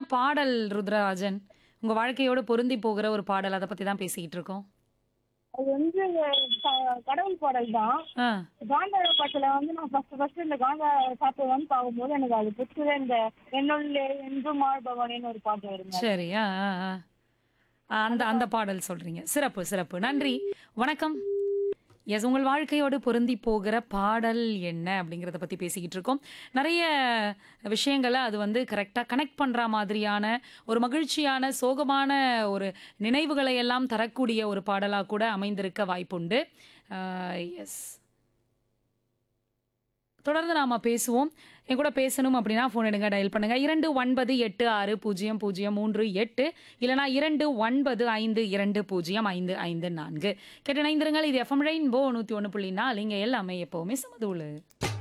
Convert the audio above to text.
பாடல் ருத்ரராஜன் உங்க வாழ்க்கையோட பொருந்தி போகிற ஒரு பாடல் அதை பத்தி தான் பேசிக்கிட்டு இருக்கோம் அது வந்து க- கடவுள் பாடல் தான் ஆ காந்தார பாட்டுல வந்து நான் ஃபர்ஸ்ட் ஃபர்ஸ்ட் இந்த காந்தார பாட்டு வந்து பார்க்கும்போது எனக்கு அது பிடிச்சது இந்த என்னுள்ளே என்று மாழ்பவனேன்னு ஒரு பாட்டு வருங்க சரி ஆ ஆ, ஆ. ஆ, அந்த அந்த பாடல் சொல்றீங்க சிறப்பு சிறப்பு நன்றி வணக்கம் எஸ் உங்கள் வாழ்க்கையோடு பொருந்தி போகிற பாடல் என்ன அப்படிங்கிறத பற்றி பேசிக்கிட்டு இருக்கோம் நிறைய விஷயங்களை அது வந்து கரெக்டாக கனெக்ட் பண்ணுற மாதிரியான ஒரு மகிழ்ச்சியான சோகமான ஒரு நினைவுகளை எல்லாம் தரக்கூடிய ஒரு பாடலாக கூட அமைந்திருக்க வாய்ப்புண்டு எஸ் தொடர்ந்து நாம பேசுவோம் என் கூட பேசணும் அப்படின்னா ஃபோன் எடுங்க டயல் பண்ணுங்க இரண்டு ஒன்பது எட்டு ஆறு பூஜ்ஜியம் பூஜ்ஜியம் மூன்று எட்டு இல்லைனா இரண்டு ஒன்பது ஐந்து இரண்டு பூஜ்ஜியம் ஐந்து ஐந்து நான்கு கேட்டு இணைந்திருங்கள் இது எஃப்எம் ரெயின்போ நூற்றி ஒன்று புள்ளி நாலு இங்கே எல்லாமே எப்போவுமே சமதூளு